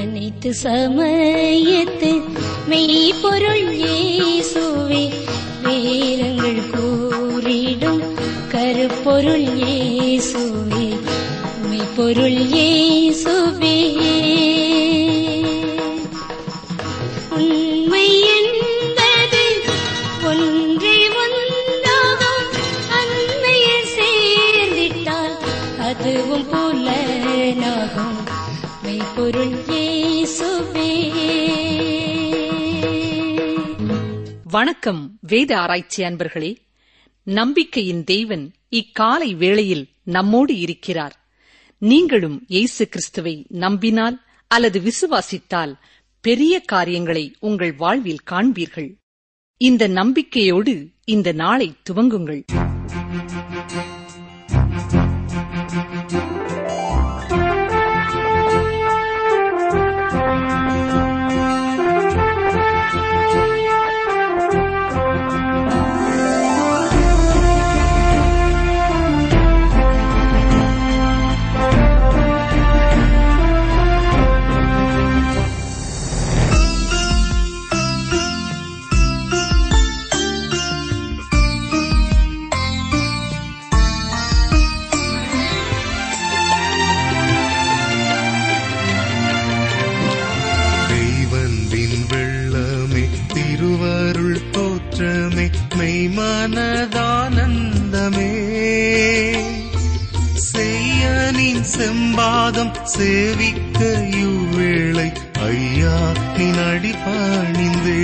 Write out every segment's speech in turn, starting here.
அனைத்து சமயத்து மெய்ப்பொருள் இயேசுவே வேதங்கள் கூறிடும் கருப்பொருள் இயேசுவே மெய்ப்பொருள் இயேசுவே உண்மை என்பது ஒன்றே ஒன்றாகும் அன்மையில் சேர்ந்திட்டால் அதுவும் புலனாகும் மெய்ப்பொருள் இயேசுவே வணக்கம் வேத ஆராய்ச்சி அன்பர்களே நம்பிக்கையின் தேவன் இக்காலை வேளையில் நம்மோடு இருக்கிறார் நீங்களும் இயேசு கிறிஸ்துவை நம்பினால் அல்லது விசுவாசித்தால் பெரிய காரியங்களை உங்கள் வாழ்வில் காண்பீர்கள் இந்த நம்பிக்கையோடு இந்த நாளை துவங்குங்கள் தெய்வந்தின் வெள்ளமே திருவருள் தோற்றமே மெய்மனதானந்தமே செய்யனின் செம்பாதம் சேவிக்க இவ்வேளை ஐயா நின் அடிபாணிந்தே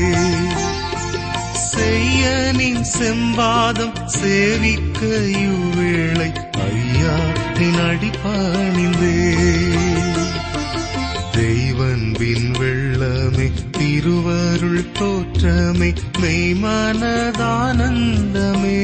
செய்யனின் செம்பாதம் சேவிக்க இவ்வேளை ஐயா நின் அடிபாணிந்தே தெய்வன்பின் வெள்ளமே திருவருள் தோற்றமே மெய்மனதானந்தமே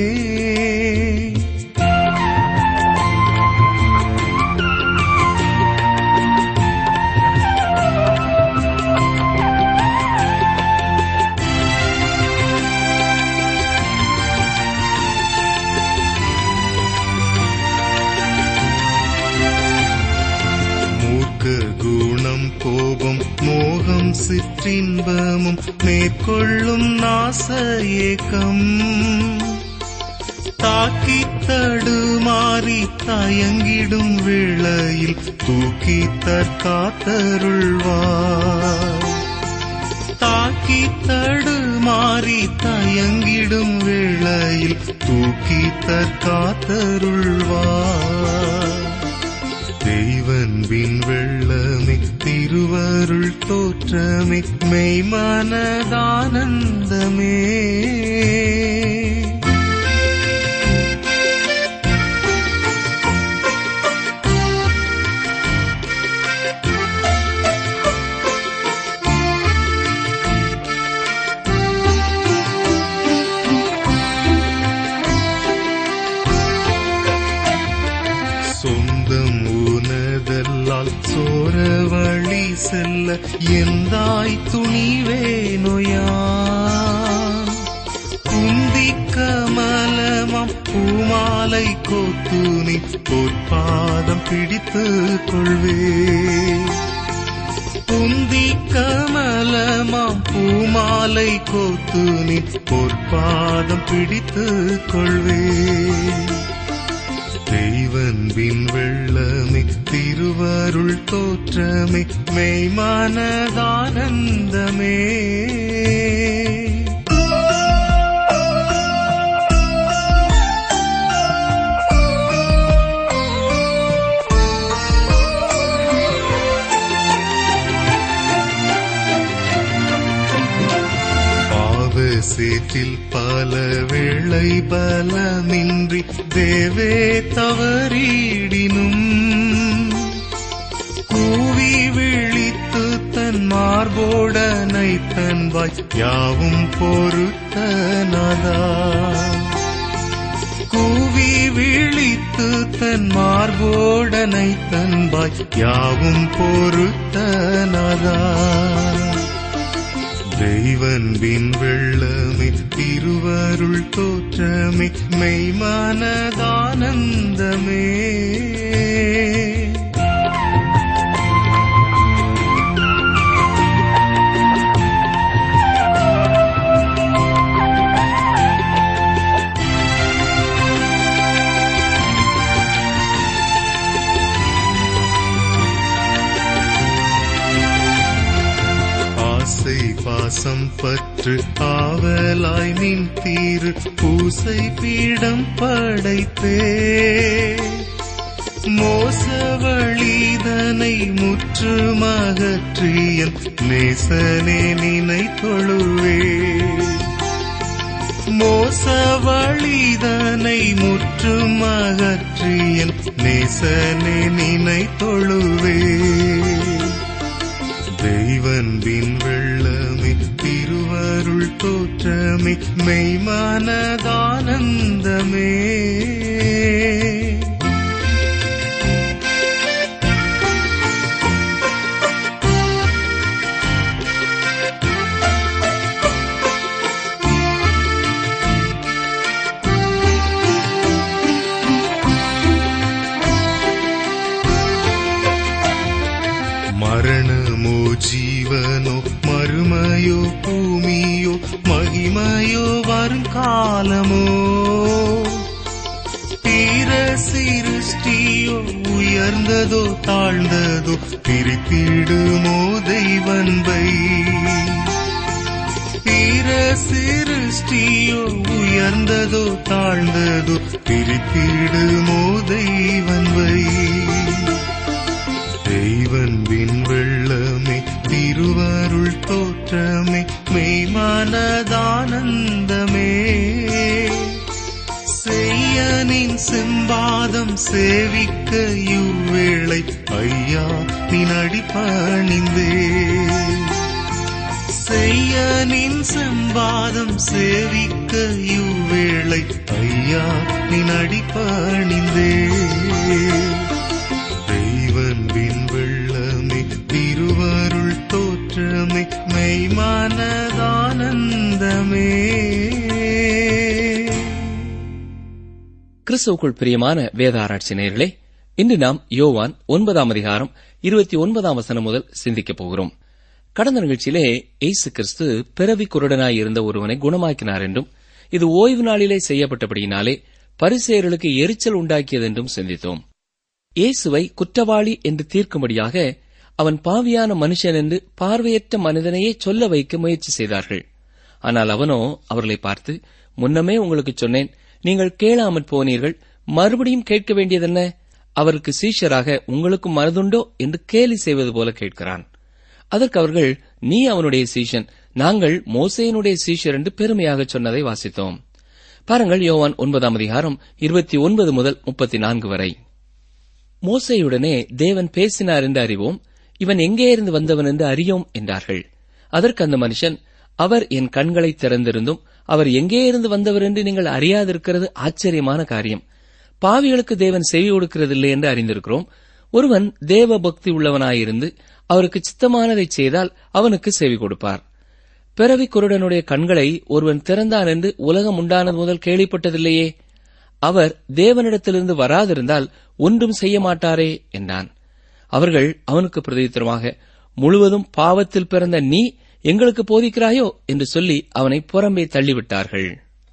மூர்க்க குணம் கோபம் மோகம் சிற்றின்பமும் மேற்கொள்ளும் நாச ஏக்கம் தாக்கி தடுமாறி தயங்கிடும் வேளையில் தூக்கி தற்காத்தருள்வார் தாக்கி தடுமாறி தயங்கிடும் வேளையில் தூக்கி தற்காத்தருள்வார் தெய்வன்பின் வெள்ளமே திருவருள் தோற்றமே மெய்மனதானந்தமே சொந்தம் உனதல்லால் சோர வழி செல்ல எந்தாய் துணிவேனொயா குந்தி கமலமாம் பூமாலை கோத்துனி பொற்பாதம் பிடித்துக் கொள்வே குந்தி கமலமாம் பூமாலை கோத்துனி பொற்பாதம் பிடித்துக் கொள்வே தெய்வன்பின் வெள்ளமே திருவருள் தோற்றமே மெய்மனதானந்தமே பாவ சேற்றில் பல வேளை பலமின்றி தேவே தவறிடினும் கூவி விழித்து தன் மார்போடனை தன்வாய் யாவும் பொறுத்தனதா கூவி விழித்து தன் மார்போடனை தன்பாய் யாவும் பொறுத்தனதா தெய்வன்பின் வெள்ளமே திருவருள் தோற்றமே மெய்மனதானந்தமே பாசம் பற்று ஆவலாய் நின் தீரு பூசை பீடம் படைத்தே மோசவழிதனை முற்றுமகற்றியன் நேசனே நினை தொழுவே மோசவழிதனை முற்றுமகற்றியன் நேசனே நினை தொழுவே தெய்வன்பின் வெள்ளமே திருவருள் தோற்றமே மெய்மானதானந்தமே மரணமோ ஜீவனோ மறுமையோ பூமியோ மகிமையோ வருங்காலமோ தீர சிருஷ்டியோ உயர்ந்ததோ தாழ்ந்ததோ பிரித்திடுமோ தெய்வன்பை தீர சிருஷ்டியோ உயர்ந்ததோ தாழ்ந்ததோ பிரித்திடுமோ தெய்வன்பை தெய்வன்பின் வெள்ளமே திருவருள் தோற்றமே மெய்மானதானந்தமே செய்யனின் செம்பாதம் சேவிக்க இவ்வேளை ஐயா நின் அடிப்பணிந்தே செய்யனின் செம்பாதம் சேவிக்க இவ்வேளை ஐயா நின் அடிப்பணிந்தே தெய்வன்பின் வெள்ளமே திருவருள் தோற்றமே மெய்மானதானந்தமே கிறிஸ்துவுக்குள் பிரியமான வேத ஆராய்ச்சி நேயர்களே இன்று நாம் யோவான் ஒன்பதாம் அதிகாரம் இருபத்தி ஒன்பதாம் வசனம் முதல் சிந்திக்கப் போகிறோம் கடந்த நிகழ்ச்சியிலே இயேசு கிறிஸ்து பிறவி குருடனாய் இருந்த ஒருவனை குணமாக்கினார் என்றும் இது ஓய்வு நாளிலே செய்யப்பட்டபடியினாலே பரிசேயர்களுக்கு எரிச்சல் உண்டாக்கியது என்றும் சிந்தித்தோம் இயேசுவை குற்றவாளி என்று தீர்க்கும்படியாக அவன் பாவியான மனுஷன் என்று பார்வையற்ற மனிதனையே சொல்ல வைக்க முயற்சி செய்தார்கள் ஆனால் அவனோ அவர்களை பார்த்து முன்னமே உங்களுக்கு சொன்னேன் நீங்கள் கேளாமற் போனீர்கள் மறுபடியும் கேட்க வேண்டியதென்ன அவருக்கு சீஷராக உங்களுக்கும் மனதுண்டோ என்று கேலி செய்வது போல கேட்கிறான் அதற்கு அவர்கள் நீ அவனுடைய சீஷன் நாங்கள் மோசேயினுடைய சீஷர் என்று பெருமையாக சொன்னதை வாசித்தோம் பாருங்கள் யோவான் ஒன்பதாம் அதிகாரம் இருபத்தி ஒன்பது முதல் முப்பத்தி நான்கு வரை மோசையுடனே தேவன் பேசினார் என்று அறிவோம் இவன் எங்கே இருந்து வந்தவன் என்று அறியோம் என்றார்கள் அதற்கு அந்த மனுஷன் அவர் என் கண்களை திறந்திருந்தும் அவர் எங்கே இருந்து வந்தவர் என்று நீங்கள் அறியாதிருக்கிறது ஆச்சரியமான காரியம் பாவிகளுக்கு தேவன் செவி கொடுக்கிறதில்லை என்று அறிந்திருக்கிறோம் ஒருவன் தேவ பக்தி உள்ளவனாயிருந்து அவருக்கு சித்தமானதை செய்தால் அவனுக்கு செவி கொடுப்பார் பிறவி குருடனுடைய கண்களை ஒருவன் திறந்தான் என்று உலகம் உண்டானது முதல் கேள்விப்பட்டதில்லையே அவர் தேவனிடத்திலிருந்து வராதிருந்தால் ஒன்றும் செய்ய மாட்டாரே என்றான் அவர்கள் அவனுக்கு பிரதித்திரமாக முழுவதும் பாவத்தில் பிறந்த நீ எங்களுக்கு போதிக்கிறாயோ என்று சொல்லி அவனை புறம்பே தள்ளிவிட்டார்கள்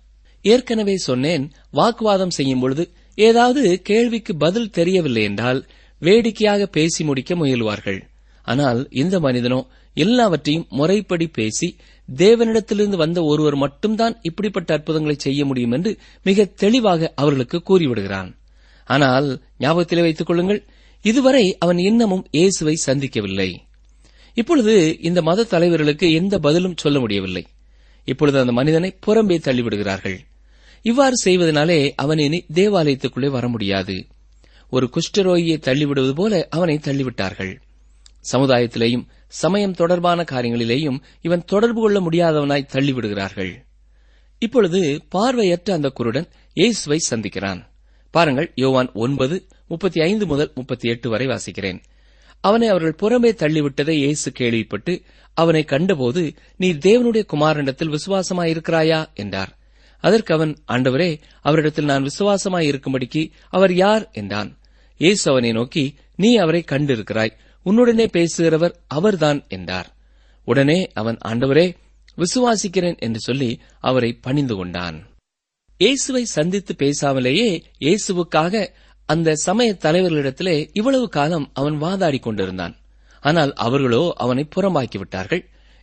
ஏற்கனவே சொன்னேன் வாக்குவாதம் செய்யும் பொழுது ஏதாவது கேள்விக்கு பதில் தெரியவில்லை என்றால் வேடிக்கையாக பேசி முடிக்க முயலுவார்கள் ஆனால் இந்த மனிதனோ எல்லாவற்றையும் முறைப்படி பேசி தேவனிடத்திலிருந்து வந்த ஒருவர் மட்டும்தான் இப்படிப்பட்ட அற்புதங்களை செய்ய முடியும் என்று மிக தெளிவாக அவர்களுக்கு கூறிவிடுகிறான் ஆனால் ஞாபகத்திலே வைத்துக் கொள்ளுங்கள் இதுவரை அவன் இன்னமும் இயேசுவை சந்திக்கவில்லை இப்பொழுது இந்த மத தலைவர்களுக்கு எந்த பதிலும் சொல்ல முடியவில்லை இப்பொழுது அந்த மனிதனை புறம்பே தள்ளிவிடுகிறார்கள் இவ்வாறு செய்வதனாலே அவன் இனி தேவாலயத்துக்குள்ளே வர முடியாது ஒரு குஷ்டரோகியை தள்ளிவிடுவது போல அவனை தள்ளிவிட்டார்கள் சமுதாயத்திலேயும் சமயம் தொடர்பான காரியங்களிலேயும் இவன் தொடர்பு கொள்ள முடியாதவனாய் தள்ளிவிடுகிறார்கள் இப்பொழுது பார்வையற்ற அந்த குருடன் இயேசுவை சந்திக்கிறான் பாருங்கள் யோவான் ஒன்பது முப்பத்தி ஐந்து முதல் முப்பத்தி எட்டு வரை வாசிக்கிறேன் அவனை அவர்கள் புறம்பே தள்ளிவிட்டதை இயேசு கேள்விப்பட்டு அவனை கண்டபோது நீ தேவனுடைய குமாரனிடத்தில் விசுவாசமாயிருக்கிறாயா என்றார் அதற்கு அவன் ஆண்டவரே அவரிடத்தில் நான் விசுவாசமாயிருக்கும்படிக்கு அவர் யார் என்றான் இயேசு அவனை நோக்கி நீ அவரை கண்டிருக்கிறாய் உன்னுடனே பேசுகிறவர் அவர்தான் என்றார் உடனே அவன் ஆண்டவரே விசுவாசிக்கிறேன் என்று சொல்லி அவரை பணிந்து கொண்டான் இயேசுவை சந்தித்து பேசாமலேயே இயேசுவுக்காக அந்த சமய தலைவர்களிடத்திலே இவ்வளவு காலம் அவன் வாதாடி கொண்டிருந்தான் ஆனால் அவர்களோ அவனை புறம்பாக்கி விட்டார்கள்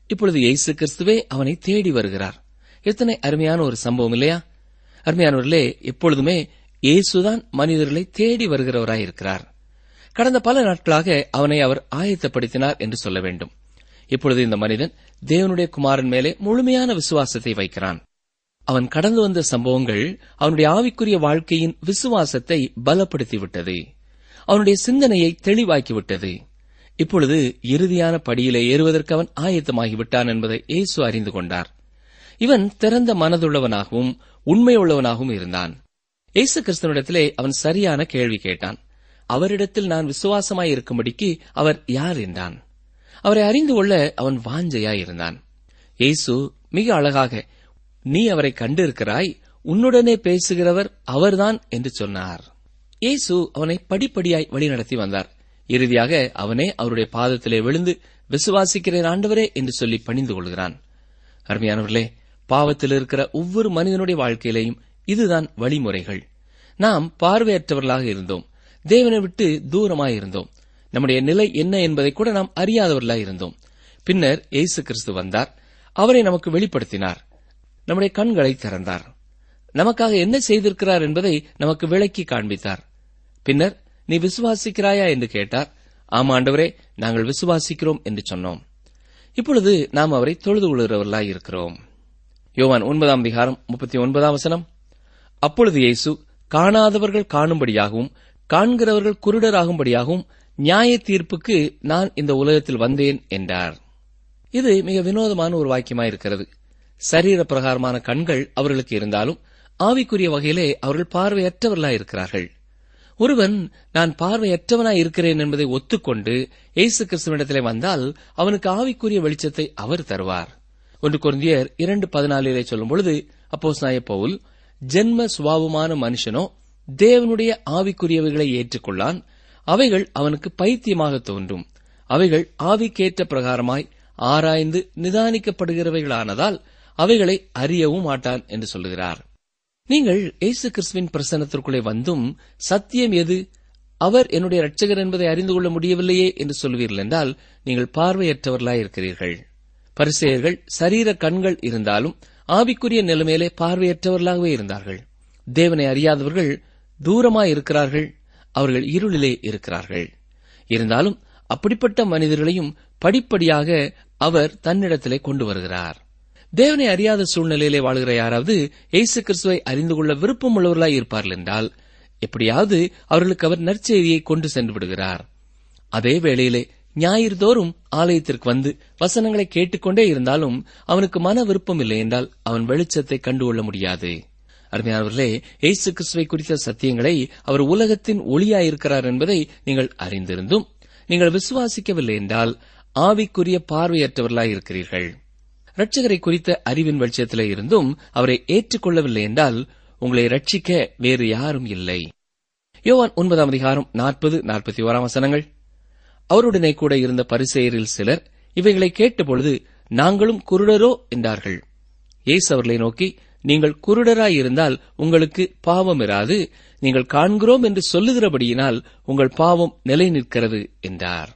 இப்பொழுது இயேசு கிறிஸ்துவே அவனை தேடி வருகிறார் எத்தனை அருமையான ஒரு சம்பவம் இல்லையா அருமையானவர்களே எப்பொழுதுமே இயேசுதான் மனிதர்களை தேடி வருகிறவராயிருக்கிறார் கடந்த பல நாட்களாக அவனை அவர் ஆயத்தப்படுத்தினார் என்று சொல்ல வேண்டும் இப்பொழுது இந்த மனிதன் தேவனுடைய குமாரன் மேலே முழுமையான விசுவாசத்தை வைக்கிறான் அவன் கடந்து வந்த சம்பவங்கள் அவனுடைய ஆவிக்குரிய வாழ்க்கையின் விசுவாசத்தை பலப்படுத்திவிட்டது அவனுடைய சிந்தனையை தெளிவாக்கிவிட்டது இப்பொழுது இறுதியான படியிலே ஏறுவதற்கு அவன் ஆயத்தமாகிவிட்டான் என்பதை இயேசு அறிந்து கொண்டார் இவன் திறந்த மனதுள்ளவனாகவும் உண்மையுள்ளவனாகவும் இருந்தான் இயேசு கிறிஸ்தவனிடத்திலே அவன் சரியான கேள்வி கேட்டான் அவரிடத்தில் நான் விசுவாசமாய் இருக்கும்படிக்கு அவர் யார் என்றான் அவரை அறிந்து கொள்ள அவன் வாஞ்சையாயிருந்தான் இயேசு மிக அழகாக நீ அவரை கண்டிருக்கிறாய் உன்னுடனே பேசுகிறவர் அவர்தான் என்று சொன்னார் இயேசு அவனை படிப்படியாய் வழிநடத்தி வந்தார் இறுதியாக அவனே அவருடைய பாதத்திலே விழுந்து விசுவாசிக்கிறேன் ஆண்டவரே என்று சொல்லி பணிந்து கொள்கிறான் அருமையானவர்களே பாவத்தில் இருக்கிற ஒவ்வொரு மனிதனுடைய வாழ்க்கையிலேயும் இதுதான் வழிமுறைகள் நாம் பார்வையற்றவர்களாக இருந்தோம் தேவனை விட்டு தூரமாய் இருந்தோம் நம்முடைய நிலை என்ன என்பதை கூட நாம் அறியாதவர்களாய் இருந்தோம் பின்னர் இயேசு கிறிஸ்து வந்தார் அவரை நமக்கு வெளிப்படுத்தினார் நம்முடைய கண்களை திறந்தார் நமக்காக என்ன செய்திருக்கிறார் என்பதை நமக்கு விளக்கி காண்பித்தார் பின்னர் நீ விசுவாசிக்கிறாயா என்று கேட்டார் ஆமா ஆண்டவரே நாங்கள் விசுவாசிக்கிறோம் என்று சொன்னோம் இப்பொழுது நாம் அவரை தொழுது கொள்கிறவர்களாய் இருக்கிறோம் யோவான் ஒன்பதாம் அதிகாரம் முப்பத்தி ஒன்பதாம் வசனம் அப்பொழுது இயேசு காணாதவர்கள் காணும்படியாகவும் காண்கிறவர்கள் குருடராகும்படியாகவும் நியாய தீர்ப்புக்கு நான் இந்த உலகத்தில் வந்தேன் என்றார் இது மிக வினோதமான ஒரு வாக்கியமாயிருக்கிறது சரீர பிரகாரமான கண்கள் அவர்களுக்கு இருந்தாலும் ஆவிக்குரிய வகையிலே அவர்கள் பார்வையற்றவர்களாய் இருக்கிறார்கள் ஒருவன் நான் பார்வையற்றவனாய் இருக்கிறேன் என்பதை ஒத்துக்கொண்டு இயேசு கிறிஸ்துவனிடத்திலே வந்தால் அவனுக்கு ஆவிக்குரிய வெளிச்சத்தை அவர் தருவார் ஒன்று குருந்தியர் இரண்டு பதினாலிலே சொல்லும் பொழுது அப்போஸ் பவுல் ஜென்ம சுவாபமான மனுஷனோ தேவனுடைய ஆவிக்குரியவைகளை ஏற்றுக்கொள்ளான் அவைகள் அவனுக்கு பைத்தியமாக தோன்றும் அவைகள் ஆவிக்கேற்ற பிரகாரமாய் ஆராய்ந்து நிதானிக்கப்படுகிறவைகளானதால் அவைகளை அறியவும் மாட்டான் என்று சொல்லுகிறார் நீங்கள் இயேசு கிறிஸ்துவின் பிரசன்னத்திற்குள்ளே வந்தும் சத்தியம் எது அவர் என்னுடைய இரட்சகர் என்பதை அறிந்து கொள்ள முடியவில்லையே என்று சொல்வீர்கள் என்றால் நீங்கள் பார்வையற்றவர்களாய் இருக்கிறீர்கள் பரிசெயர்கள் சரீர கண்கள் இருந்தாலும் ஆவிக்குரிய நிலைமையிலே பார்வையற்றவர்களாகவே இருந்தார்கள் தேவனை அறியாதவர்கள் தூரமாய் இருக்கிறார்கள் அவர்கள் இருளிலே இருக்கிறார்கள் இருந்தாலும் அப்படிப்பட்ட மனிதர்களையும் படிப்படியாக அவர் தன்னிடத்திலே கொண்டு வருகிறார் தேவனை அறியாத சூழ்நிலையிலே வாழ்கிற யாராவது இயேசு கிறிஸ்துவை அறிந்து கொள்ள விருப்பம் உள்ளவர்களாய் இருப்பார்கள் என்றால் எப்படியாவது அவர்களுக்கு அவர் நற்செய்தியை கொண்டு சென்று விடுகிறார் அதே வேளையிலே ஞாயிறு தோறும் ஆலயத்திற்கு வந்து வசனங்களை கேட்டுக்கொண்டே இருந்தாலும் அவனுக்கு மன விருப்பம் இல்லை என்றால் அவன் வெளிச்சத்தை கண்டுகொள்ள முடியாது அருமையானவர்களே இயேசு கிறிஸ்துவை குறித்த சத்தியங்களை அவர் உலகத்தின் ஒளியாயிருக்கிறார் என்பதை நீங்கள் அறிந்திருந்தும் நீங்கள் விசுவாசிக்கவில்லை என்றால் ஆவிக்குரிய பார்வையற்றவர்களாய் இருக்கிறீர்கள் ரட்சகரை குறித்த அறிவின் வெளிச்சத்திலே இருந்தும் அவரை ஏற்றுக்கொள்ளவில்லை என்றால் உங்களை ரட்சிக்க வேறு யாரும் இல்லை யோவான் ஒன்பதாம் அதிகாரம் நாற்பது நாற்பத்தி ஓராம் வசனங்கள் அவருடனே கூட இருந்த பரிசெயரில் சிலர் இவைகளை கேட்டபொழுது நாங்களும் குருடரோ என்றார்கள் இயேசு அவர்களை நோக்கி நீங்கள் குருடராய் இருந்தால் உங்களுக்கு பாவம் இராது நீங்கள் காண்கிறோம் என்று சொல்லுகிறபடியினால் உங்கள் பாவம் நிலை நிற்கிறது என்றார்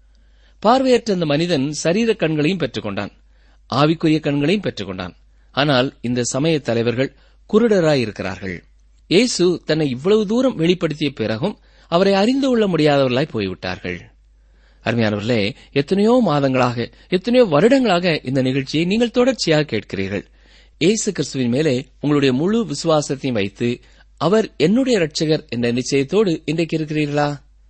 பார்வையற்ற அந்த மனிதன் சரீர கண்களையும் பெற்றுக்கொண்டான் ஆவிக்குரிய கண்களையும் பெற்றுக்கொண்டான் ஆனால் இந்த சமய தலைவர்கள் குருடராய் இருக்கிறார்கள் இயேசு தன்னை இவ்வளவு தூரம் வெளிப்படுத்திய பிறகும் அவரை அறிந்து கொள்ள முடியாதவர்களாய் போய்விட்டார்கள் அருமையானவர்களே எத்தனையோ மாதங்களாக எத்தனையோ வருடங்களாக இந்த நிகழ்ச்சியை நீங்கள் தொடர்ச்சியாக கேட்கிறீர்கள் இயேசு கிறிஸ்துவின் மேலே உங்களுடைய முழு விசுவாசத்தையும் வைத்து அவர் என்னுடைய இரட்சகர் என்ற நிச்சயத்தோடு இன்றைக்கு இருக்கிறீர்களா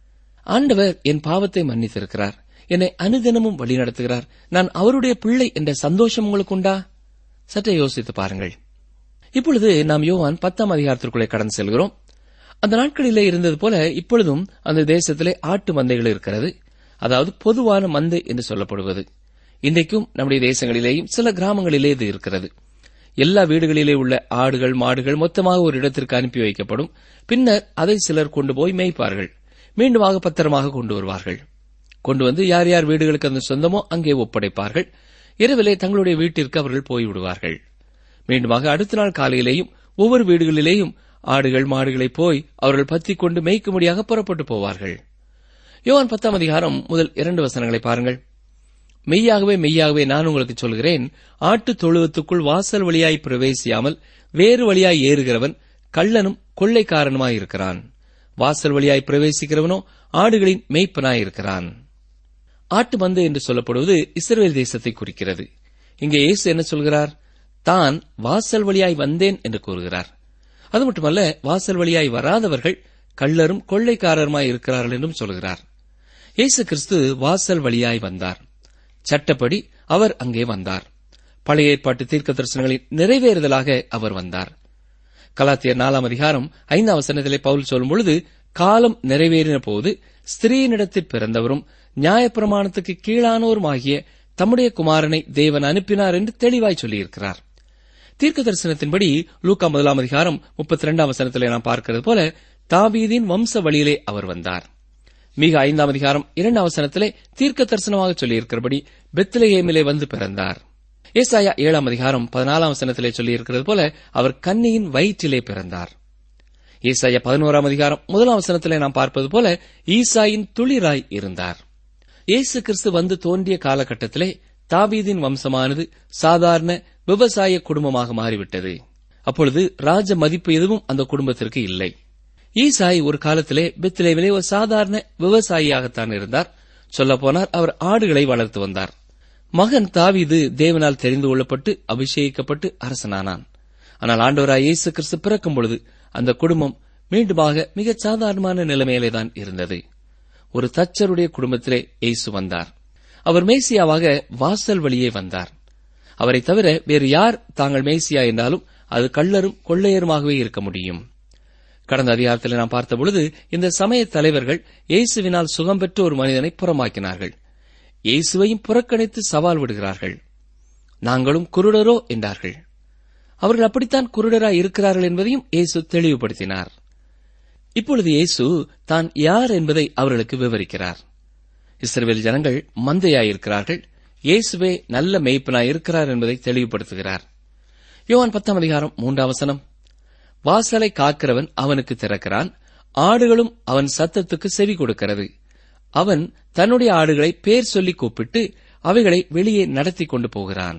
ஆண்டவர் என் பாவத்தை மன்னித்திருக்கிறார் என்னை அனுதினமும் வழிநடத்துகிறார் நான் அவருடைய பிள்ளை என்ற சந்தோஷம் உங்களுக்கு உண்டா சற்றே யோசித்து பாருங்கள் இப்பொழுது நாம் யோவான் பத்தாம் அதிகாரத்திற்குள்ளே கடந்து செல்கிறோம் அந்த நாட்களிலே இருந்தது போல இப்பொழுதும் அந்த தேசத்திலே ஆட்டு மந்தைகள் இருக்கிறது அதாவது பொதுவான மந்தை என்று சொல்லப்படுவது இன்றைக்கும் நம்முடைய தேசங்களிலேயும் சில கிராமங்களிலே இது இருக்கிறது எல்லா வீடுகளிலே உள்ள ஆடுகள் மாடுகள் மொத்தமாக ஒரு இடத்திற்கு அனுப்பி வைக்கப்படும் பின்னர் அதை சிலர் கொண்டு போய் மேய்ப்பார்கள் மீண்டுமாக பத்திரமாக கொண்டு வருவார்கள் கொண்டு வந்து யார் யார் வீடுகளுக்கு அந்த சொந்தமோ அங்கே ஒப்படைப்பார்கள் இரவிலே தங்களுடைய வீட்டிற்கு அவர்கள் போய்விடுவார்கள் மீண்டுமாக அடுத்த நாள் காலையிலேயும் ஒவ்வொரு வீடுகளிலேயும் ஆடுகள் மாடுகளை போய் அவர்கள் பத்திக் கொண்டு மேய்க்கும்படியாக புறப்பட்டு போவார்கள் யோவான் பத்தாம் அதிகாரம் முதல் இரண்டு வசனங்களை பாருங்கள் மெய்யாகவே மெய்யாகவே நான் உங்களுக்கு சொல்கிறேன் ஆட்டு தொழுவத்துக்குள் வாசல் வழியாய் பிரவேசியாமல் வேறு வழியாய் ஏறுகிறவன் கள்ளனும் கொள்ளைக்காரனுமாயிருக்கிறான் வாசல் வழியாய் பிரவேசிக்கிறவனோ ஆடுகளின் மேய்ப்பனாயிருக்கிறான் ஆட்டு மந்து என்று சொல்லப்படுவது இஸ்ரேல் தேசத்தை குறிக்கிறது இங்கே இயேசு என்ன சொல்கிறார் தான் வாசல் வழியாய் வந்தேன் என்று கூறுகிறார் அது மட்டுமல்ல வாசல் வழியாய் வராதவர்கள் கள்ளரும் கொள்ளைக்காரருமாய் இருக்கிறார்கள் என்றும் சொல்கிறார் இயேசு கிறிஸ்து வாசல் வழியாய் வந்தார் சட்டப்படி அவர் அங்கே வந்தார் பழைய ஏற்பாட்டு தீர்க்க தரிசனங்களின் நிறைவேறுதலாக அவர் வந்தார் கலாத்தியர் நாலாம் அதிகாரம் ஐந்தாம் வசனத்திலே பவுல் சொல்லும் பொழுது காலம் நிறைவேறின போது ஸ்திரீனிடத்தில் பிறந்தவரும் நியாயப்பிரமாணத்துக்கு கீழானோரும் ஆகிய தம்முடைய குமாரனை தேவன் அனுப்பினார் என்று தெளிவாய் சொல்லியிருக்கிறார் தீர்க்க தரிசனத்தின்படி லூக்கா முதலாம் அதிகாரம் முப்பத்தி ரெண்டாம் வசனத்திலே நாம் பார்க்கிறது போல தாவீதின் வம்ச வழியிலே அவர் வந்தார் மிக ஐந்தாம் அதிகாரம் இரண்டாம் வசனத்திலே தீர்க்க தரிசனமாக சொல்லியிருக்கிறபடி பெத்லஹேமிலே வந்து பிறந்தார் ஏசாயா ஏழாம் அதிகாரம் பதினாலாம் வசனத்திலே சொல்லியிருக்கிறது போல அவர் கன்னியின் வயிற்றிலே பிறந்தார் ஏசாயா பதினோராம் அதிகாரம் முதலாம் வசனத்திலே நாம் பார்ப்பது போல ஈசாயின் துளிராய் இருந்தார் இயேசு கிறிஸ்து வந்து தோன்றிய காலகட்டத்திலே தாவீதின் வம்சமானது சாதாரண விவசாய குடும்பமாக மாறிவிட்டது அப்பொழுது ராஜ மதிப்பு எதுவும் அந்த குடும்பத்திற்கு இல்லை ஈசாய் ஒரு காலத்திலே பெத்லேவிலே ஒரு சாதாரண விவசாயியாகத்தான் இருந்தார் சொல்லப்போனார் அவர் ஆடுகளை வளர்த்து வந்தார் மகன் தாவீது தேவனால் தெரிந்து கொள்ளப்பட்டு அபிஷேகிக்கப்பட்டு அரசனானான் ஆனால் ஆண்டவராய் இயேசு கிறிஸ்து பிறக்கும் பொழுது அந்த குடும்பம் மீண்டுமாக மிகச் சாதாரணமான நிலைமையிலேதான் இருந்தது ஒரு தச்சருடைய குடும்பத்திலே இயேசு வந்தார் அவர் மேசியாவாக வாசல் வழியே வந்தார் அவரை தவிர வேறு யார் தாங்கள் மேசியா என்றாலும் அது கள்ளரும் கொள்ளையருமாகவே இருக்க முடியும் கடந்த அதிகாரத்தில் நாம் பார்த்தபொழுது இந்த சமய தலைவர்கள் இயேசுவினால் சுகம் பெற்ற ஒரு மனிதனை புறமாக்கினார்கள் இயேசுவையும் புறக்கணித்து சவால் விடுகிறார்கள் நாங்களும் குருடரோ என்றார்கள் அவர்கள் அப்படித்தான் குருடராய் இருக்கிறார்கள் என்பதையும் இயேசு தெளிவுபடுத்தினார் இப்பொழுது இயேசு தான் யார் என்பதை அவர்களுக்கு விவரிக்கிறார் இஸ்ரவேல் ஜனங்கள் மந்தையாயிருக்கிறார்கள் இயேசுவே நல்ல மேய்ப்பனாய் இருக்கிறார் என்பதை தெளிவுபடுத்துகிறார் யோவான் பத்தாம் அதிகாரம் மூன்றாம் வசனம் வாசலை காக்கிறவன் அவனுக்கு திறக்கிறான் ஆடுகளும் அவன் சத்தத்துக்கு செவி கொடுக்கிறது அவன் தன்னுடைய ஆடுகளை பேர் சொல்லி கூப்பிட்டு அவைகளை வெளியே நடத்தி கொண்டு போகிறான்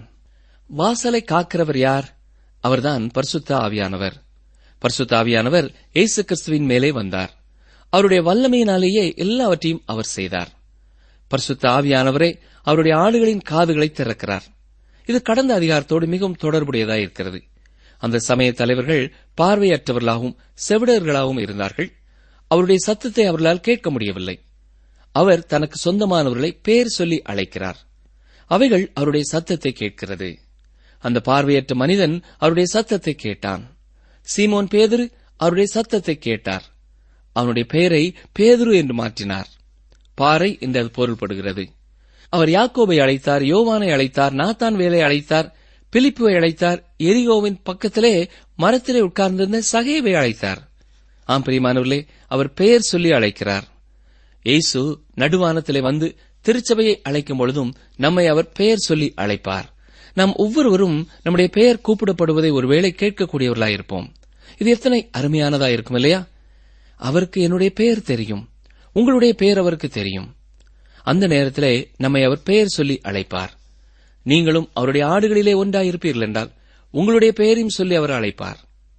வாசலை காக்கிறவர் யார் அவர்தான் பரிசுத்த ஆவியானவர் பரிசுத்த ஆவியானவர் இயேசு கிறிஸ்துவின் மேலே வந்தார் அவருடைய வல்லமையினாலேயே எல்லாவற்றையும் அவர் செய்தார் பரிசுத்த ஆவியானவரே அவருடைய ஆடுகளின் காதுகளை திறக்கிறார் இது கடந்த அதிகாரத்தோடு மிகவும் தொடர்புடையதாக இருக்கிறது அந்த சமய தலைவர்கள் பார்வையற்றவர்களாகவும் செவிடர்களாகவும் இருந்தார்கள் அவருடைய சத்தத்தை அவர்களால் கேட்க முடியவில்லை அவர் தனக்கு சொந்தமானவர்களை பேர் சொல்லி அழைக்கிறார் அவைகள் அவருடைய சத்தத்தை கேட்கிறது அந்த பார்வையற்ற மனிதன் அவருடைய சத்தத்தை கேட்டான் சீமோன் பேதுரு அவருடைய சத்தத்தை கேட்டார் அவனுடைய பெயரை பேதுரு என்று மாற்றினார் பாறை என்று அது பொருள்படுகிறது அவர் யாக்கோபை அழைத்தார் யோவானை அழைத்தார் நாத்தான் வேலை அழைத்தார் பிலிப்புவை அழைத்தார் எரிகோவின் பக்கத்திலே மரத்திலே உட்கார்ந்திருந்த சகேவை அழைத்தார் ஆம் பிரியமானவர்களே அவர் பெயர் சொல்லி அழைக்கிறார் இயேசு நடுவானத்திலே வந்து திருச்சபையை அழைக்கும் பொழுதும் நம்மை அவர் பெயர் சொல்லி அழைப்பார் நாம் ஒவ்வொருவரும் நம்முடைய பெயர் கூப்பிடப்படுவதை ஒருவேளை கேட்கக்கூடியவர்களாயிருப்போம் இது எத்தனை அருமையானதா இருக்கும் இல்லையா அவருக்கு என்னுடைய பெயர் தெரியும் உங்களுடைய பெயர் அவருக்கு தெரியும் அந்த நேரத்திலே நம்மை அவர் பெயர் சொல்லி அழைப்பார் நீங்களும் அவருடைய ஆடுகளிலே ஒன்றாயிருப்பீர்கள் என்றால் உங்களுடைய பெயரையும் சொல்லி அவர் அழைப்பார்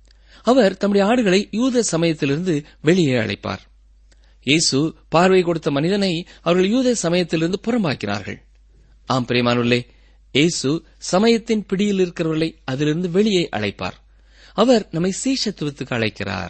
அவர் தம்முடைய ஆடுகளை யூத சமயத்திலிருந்து வெளியே அழைப்பார் இயேசு பார்வை கொடுத்த மனிதனை அவர்கள் யூத சமயத்திலிருந்து புறம்பாக்கினார்கள் ஆம் பிரியமானுள்ளே இயேசு சமயத்தின் பிடியில் இருக்கிறவர்களை அதிலிருந்து வெளியே அழைப்பார் அவர் நம்மை சீஷத்துவத்துக்கு அழைக்கிறார்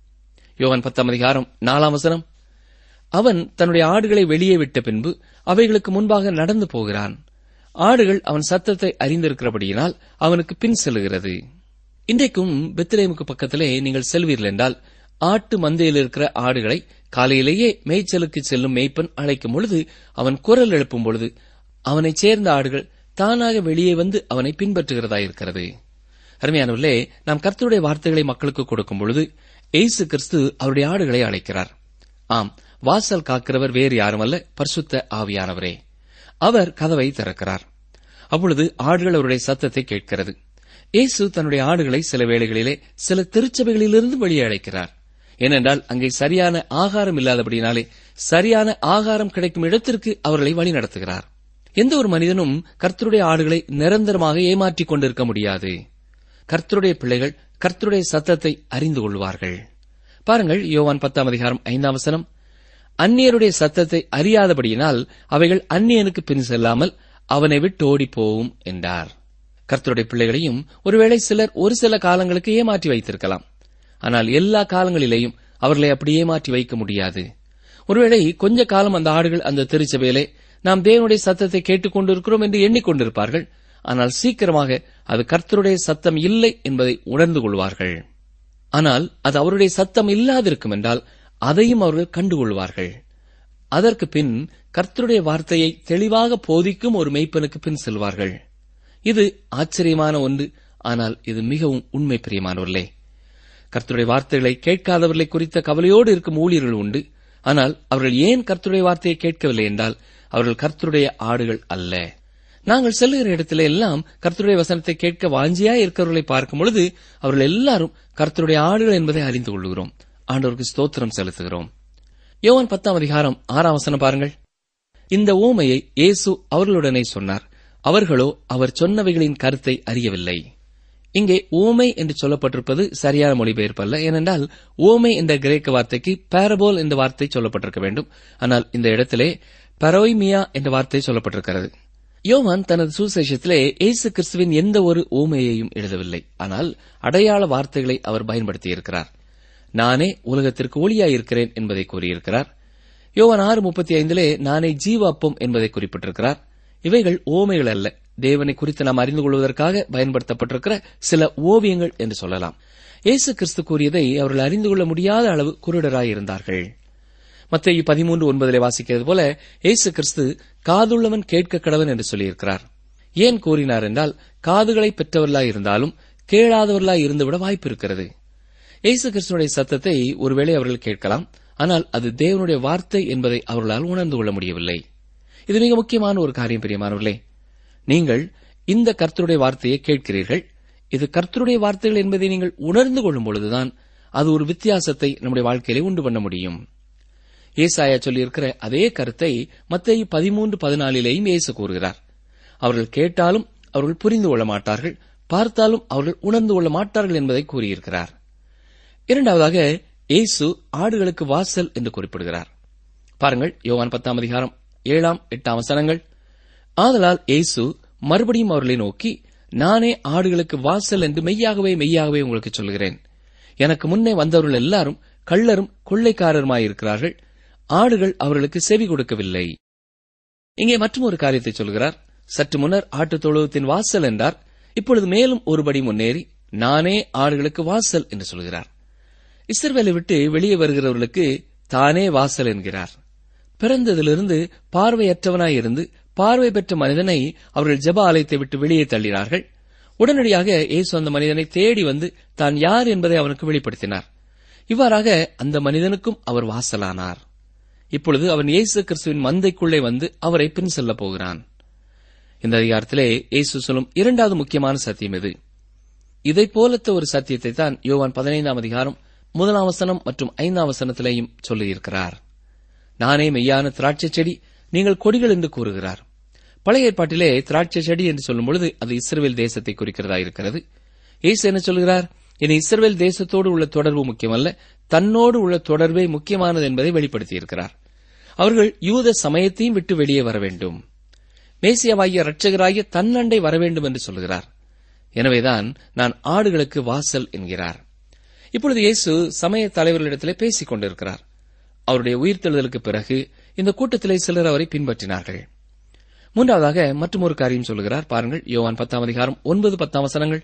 யோவான் பத்தாம் அதிகாரம் நாலாம் வசனம் அவன் தன்னுடைய ஆடுகளை வெளியே விட்ட பின்பு அவைகளுக்கு முன்பாக நடந்து போகிறான் ஆடுகள் அவன் சத்தத்தை அறிந்திருக்கிறபடியினால் அவனுக்கு பின் செல்கிறது இன்றைக்கும் பெத்லேமுக்கு பக்கத்திலே நீங்கள் செல்வீர்கள் என்றால் ஆட்டு மந்தையில் இருக்கிற ஆடுகளை காலையிலேயே மேய்ச்சலுக்கு செல்லும் மேய்ப்பன் அழைக்கும் பொழுது அவன் குரல் எழுப்பும் பொழுது அவனைச் சேர்ந்த ஆடுகள் தானாக வெளியே வந்து அவனை பின்பற்றுகிறதாயிருக்கிறது அருமையானவர்களே நாம் கர்த்தருடைய வார்த்தைகளை மக்களுக்கு கொடுக்கும் பொழுது இயேசு கிறிஸ்து அவருடைய ஆடுகளை அழைக்கிறார் ஆம் வாசல் காக்கிறவர் வேறு யாருமல்ல பரிசுத்த ஆவியானவரே அவர் கதவை திறக்கிறார் அப்பொழுது ஆடுகள் அவருடைய சத்தத்தை கேட்கிறது இயேசு தன்னுடைய ஆடுகளை சில வேளைகளிலே சில திருச்சபைகளிலிருந்து வெளியே அழைக்கிறார் ஏனென்றால் அங்கே சரியான ஆகாரம் இல்லாதபடினாலே சரியான ஆகாரம் கிடைக்கும் இடத்திற்கு அவர்களை வழிநடத்துகிறார் எந்த ஒரு மனிதனும் கர்த்தருடைய ஆடுகளை நிரந்தரமாக ஏமாற்றிக் கொண்டிருக்க முடியாது கர்த்தருடைய பிள்ளைகள் கர்த்தருடைய சத்தத்தை அறிந்து கொள்வார்கள் பாருங்கள் யோவான் பத்தாம் அதிகாரம் ஐந்தாம் வசனம் அந்நியருடைய சத்தத்தை அறியாதபடியினால் அவைகள் அந்நியனுக்கு பின் செல்லாமல் அவனை விட்டு ஓடிப் போகும் என்றார் கர்த்தருடைய பிள்ளைகளையும் ஒருவேளை சிலர் ஒரு சில காலங்களுக்கு ஏமாற்றி வைத்திருக்கலாம் ஆனால் எல்லா காலங்களிலேயும் அவர்களை அப்படி ஏமாற்றி வைக்க முடியாது ஒருவேளை கொஞ்ச காலம் அந்த ஆடுகள் அந்த திருச்சபையிலே நாம் தேவனுடைய சத்தத்தை கேட்டுக் கொண்டிருக்கிறோம் என்று எண்ணிக்கொண்டிருப்பார்கள் ஆனால் சீக்கிரமாக அது கர்த்தருடைய சத்தம் இல்லை என்பதை உணர்ந்து கொள்வார்கள் ஆனால் அது அவருடைய சத்தம் இல்லாதிருக்கும் என்றால் அதையும் அவர்கள் கண்டுகொள்வார்கள் அதற்கு பின் கர்த்தருடைய வார்த்தையை தெளிவாக போதிக்கும் ஒரு மெய்ப்பனுக்கு பின் செல்வார்கள் இது ஆச்சரியமான ஒன்று ஆனால் இது மிகவும் உண்மை பிரியமானவர்களே கர்த்தருடைய வார்த்தைகளை கேட்காதவர்களை குறித்த கவலையோடு இருக்கும் ஊழியர்கள் உண்டு ஆனால் அவர்கள் ஏன் கர்த்தருடைய வார்த்தையை கேட்கவில்லை என்றால் அவர்கள் கர்த்தருடைய ஆடுகள் அல்ல நாங்கள் செல்லுகிற இடத்துல எல்லாம் கர்த்தருடைய வசனத்தை கேட்க வாஞ்சியா இருக்கிறவர்களை பார்க்கும் பொழுது அவர்கள் எல்லாரும் கர்த்தருடைய ஆடுகள் என்பதை அறிந்து கொள்கிறோம் ஆண்டவருக்கு ஸ்தோத்திரம் செலுத்துகிறோம் யோவான் பத்தாம் அதிகாரம் ஆறாம் வசனம் பாருங்கள் இந்த ஓமையை இயேசு அவர்களுடனே சொன்னார் அவர்களோ அவர் சொன்னவைகளின் கருத்தை அறியவில்லை இங்கே ஓமை என்று சொல்லப்பட்டிருப்பது சரியான மொழிபெயர்ப்பல்ல ஏனென்றால் ஓமை என்ற கிரேக்க வார்த்தைக்கு பாரபோல் என்ற வார்த்தை சொல்லப்பட்டிருக்க வேண்டும் ஆனால் இந்த இடத்திலே பரோய்மியா என்ற வார்த்தை சொல்லப்பட்டிருக்கிறது யோவான் தனது சுசேஷத்திலே இயேசு கிறிஸ்துவின் எந்த ஒரு ஓமையையும் எழுதவில்லை ஆனால் அடையாள வார்த்தைகளை அவர் பயன்படுத்தியிருக்கிறார் நானே உலகத்திற்கு ஒளியாயிருக்கிறேன் என்பதை கூறியிருக்கிறார் யோவான் ஆறு முப்பத்தி ஐந்திலே நானே ஜீவ அப்பம் என்பதை குறிப்பிட்டிருக்கிறார் இவைகள் ஓமைகள் அல்ல தேவனை குறித்து நாம் அறிந்து கொள்வதற்காக பயன்படுத்தப்பட்டிருக்கிற சில ஓவியங்கள் என்று சொல்லலாம் இயேசு கிறிஸ்து கூறியதை அவர்கள் அறிந்து கொள்ள முடியாத அளவு குருடராய் இருந்தார்கள் மத்திய பதிமூன்று ஒன்பதிலே வாசிக்கிறது போல இயேசு கிறிஸ்து காதுள்ளவன் கேட்க கடவன் என்று சொல்லியிருக்கிறார் ஏன் கூறினார் என்றால் காதுகளை பெற்றவர்களாய் இருந்தாலும் கேளாதவர்களாய் இருந்துவிட வாய்ப்பு இருக்கிறது இயேசு கிறிஸ்துடைய சத்தத்தை ஒருவேளை அவர்கள் கேட்கலாம் ஆனால் அது தேவனுடைய வார்த்தை என்பதை அவர்களால் உணர்ந்து கொள்ள முடியவில்லை இது மிக முக்கியமான ஒரு காரியம் பிரியமானவர்களே நீங்கள் இந்த கர்த்தருடைய வார்த்தையை கேட்கிறீர்கள் இது கர்த்தருடைய வார்த்தைகள் என்பதை நீங்கள் உணர்ந்து கொள்ளும் பொழுதுதான் அது ஒரு வித்தியாசத்தை நம்முடைய வாழ்க்கையிலே உண்டு பண்ண முடியும் ஏசாயா சொல்லியிருக்கிற அதே கருத்தை மத்திய பதிமூன்று பதினாலிலேயும் இயேசு கூறுகிறார் அவர்கள் கேட்டாலும் அவர்கள் புரிந்து கொள்ள மாட்டார்கள் பார்த்தாலும் அவர்கள் உணர்ந்து கொள்ள மாட்டார்கள் என்பதை கூறியிருக்கிறார் இரண்டாவதாக இயேசு ஆடுகளுக்கு வாசல் என்று குறிப்பிடுகிறார் பாருங்கள் யோவான் பத்தாம் அதிகாரம் ஏழாம் எட்டாம் வசனங்கள் ஆதலால் இயேசு மறுபடியும் அவர்களை நோக்கி நானே ஆடுகளுக்கு வாசல் என்று மெய்யாகவே மெய்யாகவே உங்களுக்கு சொல்கிறேன் எனக்கு முன்னே வந்தவர்கள் எல்லாரும் கள்ளரும் கொள்ளைக்காரருமாயிருக்கிறார்கள் ஆடுகள் அவர்களுக்கு செவி கொடுக்கவில்லை இங்கே மற்றும் ஒரு காரியத்தை சொல்கிறார் சற்று முன்னர் ஆட்டுத் தொழுவத்தின் வாசல் என்றார் இப்பொழுது மேலும் ஒருபடி முன்னேறி நானே ஆடுகளுக்கு வாசல் என்று சொல்கிறார் இஸ்ரவேலை விட்டு வெளியே வருகிறவர்களுக்கு தானே வாசல் என்கிறார் பிறந்ததிலிருந்து பார்வையற்றவனாயிருந்து பார்வை பெற்ற மனிதனை அவர்கள் ஜெப ஆலயத்தை விட்டு வெளியே தள்ளினார்கள் உடனடியாக இயேசு அந்த மனிதனை தேடி வந்து தான் யார் என்பதை அவனுக்கு வெளிப்படுத்தினார் இவ்வாறாக அந்த மனிதனுக்கும் அவர் வாசலானார் இப்பொழுது அவன் இயேசு கிறிஸ்துவின் மந்தைக்குள்ளே வந்து அவரை பின் செல்லப் போகிறான் இந்த அதிகாரத்திலே இயேசு சொல்லும் இரண்டாவது முக்கியமான சத்தியம் இது இதைப் போலத்த ஒரு சத்தியத்தை தான் யோவான் பதினைந்தாம் அதிகாரம் முதலாம் வசனம் மற்றும் ஐந்தாம் வசனத்திலேயும் சொல்லியிருக்கிறார் நானே மெய்யான திராட்சை செடி நீங்கள் கொடிகள் என்று கூறுகிறார் பழைய ஏற்பாட்டிலே திராட்சை செடி என்று சொல்லும் பொழுது அது இஸ்ரேல் தேசத்தை குறிக்கிறதா இருக்கிறது இயேசு என்ன சொல்கிறார் இனி இஸ்ரேல் தேசத்தோடு உள்ள தொடர்பு முக்கியமல்ல தன்னோடு உள்ள தொடர்பே முக்கியமானது என்பதை வெளிப்படுத்தியிருக்கிறார் அவர்கள் யூத சமயத்தையும் விட்டு வெளியே வர வேண்டும் மேசியாவாகிய ரட்சகராகிய தன்னண்டை வர வேண்டும் என்று சொல்கிறார் எனவேதான் நான் ஆடுகளுக்கு வாசல் என்கிறார் இப்பொழுது இயேசு சமய தலைவர்களிடத்திலே பேசிக் கொண்டிருக்கிறார் அவருடைய உயிர்த்தெழுதலுக்கு பிறகு இந்த கூட்டத்திலே சிலர் அவரை பின்பற்றினார்கள் மூன்றாவதாக மற்றும் ஒரு காரியம் சொல்கிறார் பாருங்கள் யோவான் பத்தாம் அதிகாரம் ஒன்பது பத்தாம் வசனங்கள்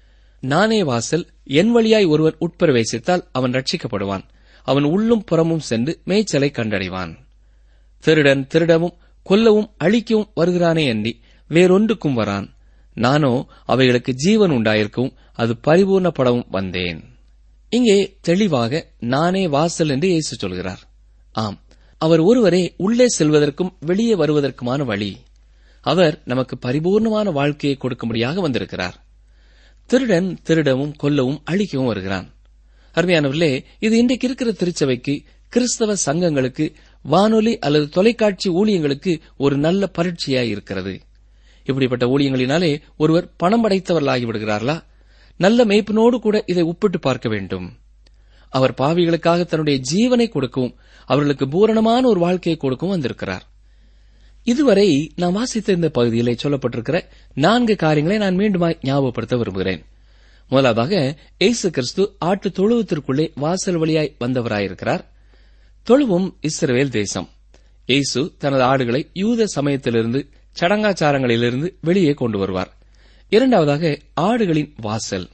நானே வாசல் என் வழியாய் ஒருவன் உட்பிரவேசித்தால் அவன் ரட்சிக்கப்படுவான் அவன் உள்ளும் புறமும் சென்று மேய்ச்சலை கண்டடைவான் திருடன் திருடவும் கொல்லவும் அழிக்கவும் வருகிறானே அன்றி வேறொன்றுக்கும் வரான் நானோ அவைகளுக்கு ஜீவன் உண்டாயிருக்கவும் அது பரிபூர்ணப்படவும் வந்தேன் இங்கே தெளிவாக நானே வாசல் என்று இயேசு சொல்கிறார் ஆம் அவர் ஒருவரே உள்ளே செல்வதற்கும் வெளியே வருவதற்குமான வழி அவர் நமக்கு பரிபூர்ணமான வாழ்க்கையை கொடுக்கும்படியாக வந்திருக்கிறார் திருடன் திருடவும் கொல்லவும் அழிக்கவும் வருகிறான் அருமையானவர்களே இது இன்றைக்கு இருக்கிற திருச்சபைக்கு கிறிஸ்தவ சங்கங்களுக்கு வானொலி அல்லது தொலைக்காட்சி ஊழியங்களுக்கு ஒரு நல்ல பரீட்சையாய் இருக்கிறது இப்படிப்பட்ட ஊழியங்களினாலே ஒருவர் பணம் படைத்தவர்களாகி விடுகிறார்களா நல்ல மேய்ப்பினோடு கூட இதை ஒப்பிட்டு பார்க்க வேண்டும் அவர் பாவிகளுக்காக தன்னுடைய ஜீவனை கொடுக்கவும் அவர்களுக்கு பூரணமான ஒரு வாழ்க்கையை கொடுக்கவும் வந்திருக்கிறார் இதுவரை நான் வாசித்த இந்த பகுதியிலே சொல்லப்பட்டிருக்கிற நான்கு காரியங்களை நான் மீண்டுமாய் ஞாபகப்படுத்த விரும்புகிறேன் முதலாவதாக இயேசு கிறிஸ்து ஆட்டு தொழுவத்திற்குள்ளே வாசல் வழியாய் வந்தவராயிருக்கிறார் தொழுவும் இஸ்ரவேல் தேசம் இயேசு தனது ஆடுகளை யூத சமயத்திலிருந்து சடங்காச்சாரங்களிலிருந்து வெளியே கொண்டு வருவார் இரண்டாவதாக ஆடுகளின் வாசல்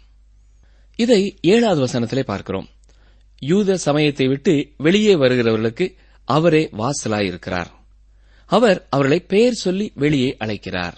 இதை ஏழாவது வசனத்திலே பார்க்கிறோம் யூத சமயத்தை விட்டு வெளியே வருகிறவர்களுக்கு அவரே வாசலாயிருக்கிறார் அவர் அவர்களை பெயர் சொல்லி வெளியே அழைக்கிறார்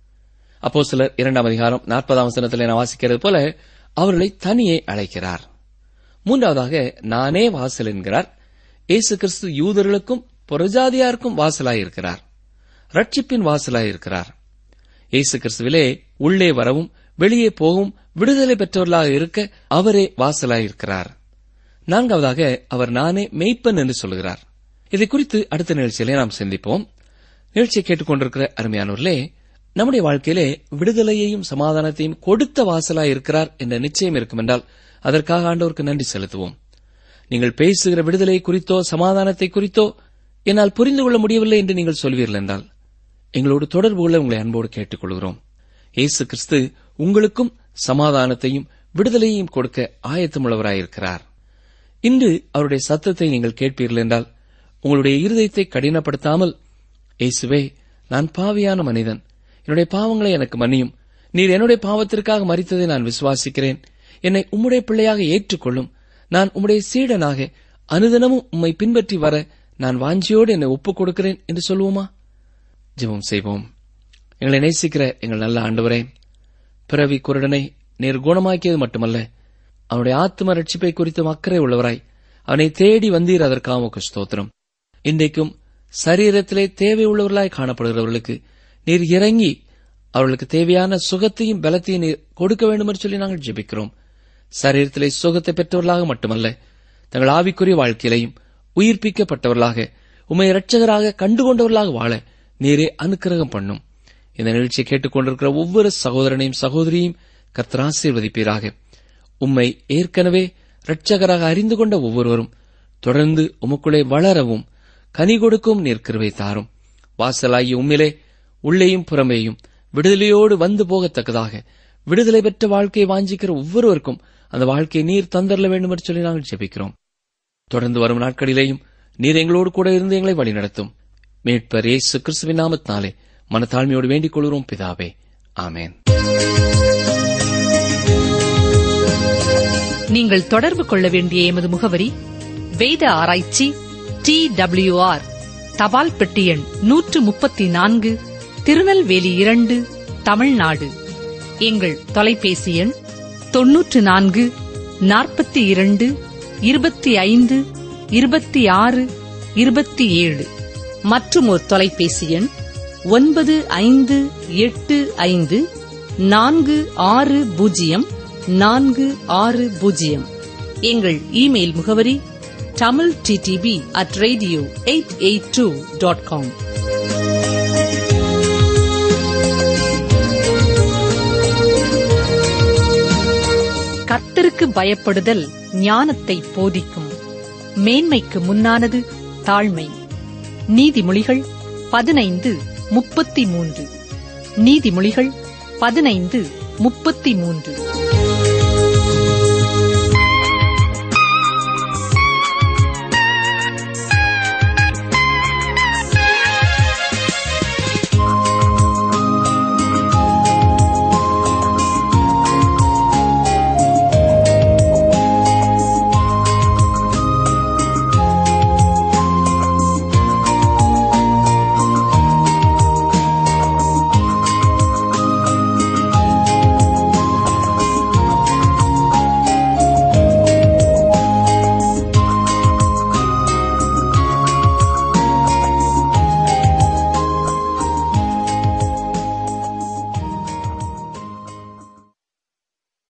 அப்போ சிலர் இரண்டாம் அதிகாரம் நாற்பதாம் வசனத்தில் நான் வாசிக்கிறது போல அவர்களை தனியே அழைக்கிறார் மூன்றாவதாக நானே வாசல் என்கிறார் இயேசு கிறிஸ்து யூதர்களுக்கும் புறஜாதியாருக்கும் வாசலாயிருக்கிறார் ரட்சிப்பின் வாசலாயிருக்கிறார் இயேசு கிறிஸ்துவிலே உள்ளே வரவும் வெளியே போகவும் விடுதலை பெற்றவர்களாக இருக்க அவரே வாசலாயிருக்கிறார் நான்காவதாக அவர் நானே மெய்ப்பன் என்று சொல்கிறார் இதை குறித்து அடுத்த நிகழ்ச்சியிலே நாம் சிந்திப்போம் நிகழ்ச்சியை கேட்டுக்கொண்டிருக்கிற அருமையானவர்களே நம்முடைய வாழ்க்கையிலே விடுதலையையும் சமாதானத்தையும் கொடுத்த வாசலாய் இருக்கிறார் என்ற நிச்சயம் இருக்கும் என்றால் அதற்காக ஆண்டவருக்கு நன்றி செலுத்துவோம் நீங்கள் பேசுகிற விடுதலை குறித்தோ சமாதானத்தை குறித்தோ என்னால் புரிந்து கொள்ள முடியவில்லை என்று நீங்கள் சொல்வீர்கள் என்றால் எங்களோடு தொடர்பு கொள்ள உங்களை அன்போடு கேட்டுக்கொள்கிறோம் இயேசு கிறிஸ்து உங்களுக்கும் சமாதானத்தையும் விடுதலையையும் கொடுக்க ஆயத்தமுள்ளவராயிருக்கிறார் இன்று அவருடைய சத்தத்தை நீங்கள் கேட்பீர்கள் என்றால் உங்களுடைய இருதயத்தை கடினப்படுத்தாமல் இயேசுவே நான் பாவியான மனிதன் என்னுடைய பாவங்களை எனக்கு மன்னியும் நீர் என்னுடைய பாவத்திற்காக மறித்ததை நான் விசுவாசிக்கிறேன் என்னை உம்முடைய பிள்ளையாக ஏற்றுக்கொள்ளும் நான் உம்முடைய சீடனாக அனுதினமும் உம்மை பின்பற்றி வர நான் வாஞ்சியோடு என்னை ஒப்புக் கொடுக்கிறேன் என்று சொல்லுவோமா ஜெபம் செய்வோம் எங்களை நேசிக்கிற எங்கள் நல்ல ஆண்டவரே பிறவி குருடனை நீர் குணமாக்கியது மட்டுமல்ல அவனுடைய ஆத்ம ரட்சிப்பை குறித்தும் அக்கறை உள்ளவராய் அவனை தேடி வந்தீர் அதற்காக உமக்கு ஸ்தோத்திரம் இன்றைக்கும் சரீரத்திலே தேவை உள்ளவர்களாய் காணப்படுகிறவர்களுக்கு நீர் இறங்கி அவர்களுக்கு தேவையான சுகத்தையும் பலத்தையும் நீர் கொடுக்க வேண்டும் என்று சொல்லி நாங்கள் ஜெபிக்கிறோம் சரீரத்திலே சுகத்தை பெற்றவர்களாக மட்டுமல்ல தங்கள் ஆவிக்குரிய வாழ்க்கையிலையும் உயிர்ப்பிக்கப்பட்டவர்களாக உம்மை இரட்சகராக கண்டுகொண்டவர்களாக வாழ நீரே அனுக்கிரகம் பண்ணும் இந்த நிகழ்ச்சியை கேட்டுக்கொண்டிருக்கிற ஒவ்வொரு சகோதரனையும் சகோதரியும் கர்த்தர் ஆசீர்வதிப்பீராக உம்மை ஏற்கனவே இரட்சகராக அறிந்து கொண்ட ஒவ்வொருவரும் தொடர்ந்து உமக்குள்ளே வளரவும் கனி கொடுக்கும் நிற்கிறவை தாரும் வாசலாகி உம்மிலே உள்ளேயும் புறமேயும் விடுதலையோடு வந்து போகத்தக்கதாக விடுதலை பெற்ற வாழ்க்கையை வாஞ்சிக்கிற ஒவ்வொருவருக்கும் அந்த வாழ்க்கையை நீர் தந்தரல வேண்டும் என்று சொல்லி நாங்கள் ஜெபிக்கிறோம் தொடர்ந்து வரும் நாட்களிலேயும் நீர் எங்களோடு கூட இருந்து எங்களை வழிநடத்தும் மீட்பர் இயேசு கிறிஸ்துவின் நாமத்தினாலே மனத்தாழ்மையோடு வேண்டிக் கொள்கிறோம் பிதாவே ஆமேன் நீங்கள் தொடர்பு கொள்ள வேண்டிய எமது முகவரி வேத ஆராய்ச்சி டி ஆர் தபால் பெட்டி எண் நூற்று முப்பத்தி நான்கு திருநெல்வேலி இரண்டு தமிழ்நாடு எங்கள் தொலைபேசி எண் தொன்னூற்று நான்கு நாற்பத்தி இரண்டு இருபத்தி ஐந்து இருபத்தி ஆறு இருபத்தி ஏழு மற்றும் ஒரு தொலைபேசி எண் ஒன்பது ஐந்து எட்டு ஐந்து நான்கு ஆறு பூஜ்ஜியம் நான்கு ஆறு பூஜ்ஜியம் எங்கள் இமெயில் முகவரி Tamil TDP at radio eight eight two dot com கர்த்தருக்கு பயப்படுதல் ஞானத்தை போதிக்கும் மேன்மைக்கு முன்னானது தாழ்மை நீதிமொழிகள் பதினைந்து முப்பத்தி மூன்று நீதிமொழிகள் பதினைந்து முப்பத்தி மூன்று